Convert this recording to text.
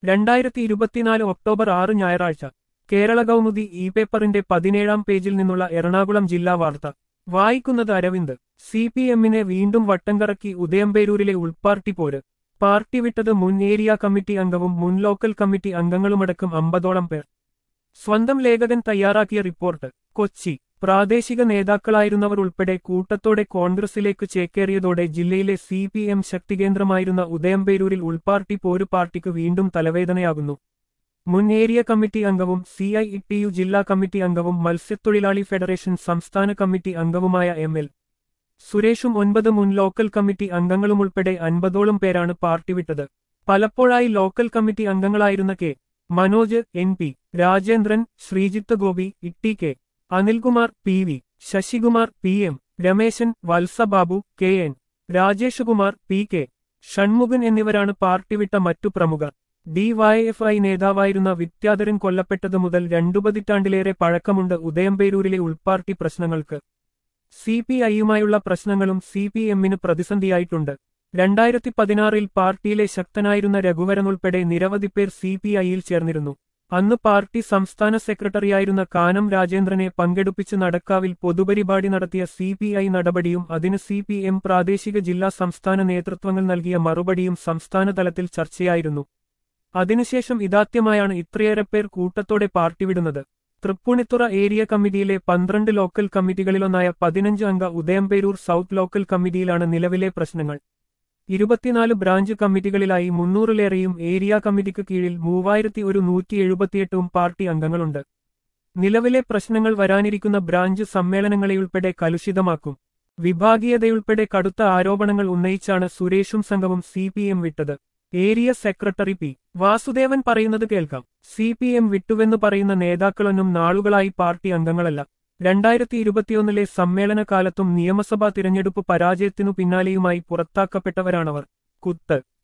രണ്ടായിരത്തി ഇരുപത്തിനാല് ഒക്ടോബർ ആറ് ഞായറാഴ്ച കേരള കൗമുദി ഇ പേപ്പറിന്റെ പതിനേഴാം പേജിൽ നിന്നുള്ള എറണാകുളം ജില്ലാ വാർത്ത വായിക്കുന്നത് അരവിന്ദ് സി പി എമ്മിനെ വീണ്ടും വട്ടംകറക്കി ഉദയംപേരൂരിലെ ഉൾപാർട്ടി പോര് പാർട്ടി വിട്ടത് മുൻ ഏരിയ കമ്മിറ്റി അംഗവും മുൻ ലോക്കൽ കമ്മിറ്റി അംഗങ്ങളുമടക്കം അമ്പതോളം പേർ സ്വന്തം ലേഖകൻ തയ്യാറാക്കിയ റിപ്പോർട്ട് കൊച്ചി പ്രാദേശിക നേതാക്കളായിരുന്നവർ ഉൾപ്പെടെ കൂട്ടത്തോടെ കോൺഗ്രസിലേക്ക് ചേക്കേറിയതോടെ ജില്ലയിലെ സി പി എം ശക്തികേന്ദ്രമായിരുന്ന ഉദയംപേരൂരിൽ ഉൾപാർട്ടി പോര് പാർട്ടിക്ക് വീണ്ടും തലവേദനയാകുന്നു മുൻ ഏരിയ കമ്മിറ്റി അംഗവും സി ഐ ടി യു ജില്ലാ കമ്മിറ്റി അംഗവും മത്സ്യത്തൊഴിലാളി ഫെഡറേഷൻ സംസ്ഥാന കമ്മിറ്റി അംഗവുമായ എം എൽ സുരേഷും ഒൻപത് മുൻ ലോക്കൽ കമ്മിറ്റി അംഗങ്ങളുമുൾപ്പെടെ അൻപതോളം പേരാണ് പാർട്ടി വിട്ടത് പലപ്പോഴായി ലോക്കൽ കമ്മിറ്റി അംഗങ്ങളായിരുന്ന K Manoj N P Rajendran Sreejith Gopi Itty K Anilkumar P V Sasikumar P M Rameshan Valsababu K N Rajeshkumar P K Shanmughan എന്നിവരാണ് പാർട്ടി വിട്ട മറ്റു പ്രമുഖർ ഡിവൈഎഫ്ഐ നേതാവായിരുന്ന വിദ്യാധരൻ കൊല്ലപ്പെട്ടതു മുതൽ രണ്ടു പതിറ്റാണ്ടിലേറെ പഴക്കമുണ്ട് ഉദയംപേരൂരിലെ ഉൾപാർട്ടി പ്രശ്നങ്ങൾക്ക് സി പി ഐയുമായുള്ള പ്രശ്നങ്ങളും സി പി എമ്മിന് പ്രതിസന്ധിയായിട്ടുണ്ട് രണ്ടായിരത്തി പതിനാറിൽ പാർട്ടിയിലെ ശക്തനായിരുന്ന രഘുവരൻ ഉൾപ്പെടെ നിരവധി പേർ സി പി ഐയിൽ ചേർന്നിരുന്നു അന്ന് പാർട്ടി സംസ്ഥാന സെക്രട്ടറിയായിരുന്ന കാനം രാജേന്ദ്രനെ പങ്കെടുപ്പിച്ച് നടക്കാവിൽ പൊതുപരിപാടി നടത്തിയ സി പി ഐ നടപടിയും അതിന് സി പി എം പ്രാദേശിക ജില്ലാ സംസ്ഥാന നേതൃത്വങ്ങൾ നൽകിയ മറുപടിയും സംസ്ഥാന തലത്തിൽ ചർച്ചയായിരുന്നു അതിനുശേഷം ഇതാദ്യമായാണ് ഇത്രയേറെ പേർ കൂട്ടത്തോടെ പാർട്ടി വിടുന്നത് തൃപ്പൂണിത്തുറ ഏരിയ കമ്മിറ്റിയിലെ പന്ത്രണ്ട് ലോക്കൽ കമ്മിറ്റികളിലൊന്നായ പതിനഞ്ച് അംഗ ഉദയംപേരൂർ സൗത്ത് ലോക്കൽ കമ്മിറ്റിയിലാണ് നിലവിലെ പ്രശ്നങ്ങൾ ഇരുപത്തിനാല് ബ്രാഞ്ച് കമ്മിറ്റികളിലായി മുന്നൂറിലേറെയും ഏരിയ കമ്മിറ്റിക്ക് കീഴിൽ മൂവായിരത്തി ഒരു നൂറ്റി എഴുപത്തിയെട്ടും പാർട്ടി അംഗങ്ങളുണ്ട് നിലവിലെ പ്രശ്നങ്ങൾ വരാനിരിക്കുന്ന ബ്രാഞ്ച് സമ്മേളനങ്ങളെയുൾപ്പെടെ കലുഷിതമാക്കും വിഭാഗീയതയുൾപ്പെടെ കടുത്ത ആരോപണങ്ങൾ ഉന്നയിച്ചാണ് സുരേഷും സംഘവും സി പി എം വിട്ടത് ഏരിയ സെക്രട്ടറി പി വാസുദേവൻ പറയുന്നത് കേൾക്കാം സി പി എം വിട്ടുവെന്ന് പറയുന്ന നേതാക്കളൊന്നും നാളുകളായി പാർട്ടി അംഗങ്ങളല്ല രണ്ടായിരത്തി ഇരുപത്തിയൊന്നിലെ സമ്മേളന കാലത്തും നിയമസഭാ തിരഞ്ഞെടുപ്പ് പരാജയത്തിനു പിന്നാലെയുമായി പുറത്താക്കപ്പെട്ടവരാണവർ കുത്ത്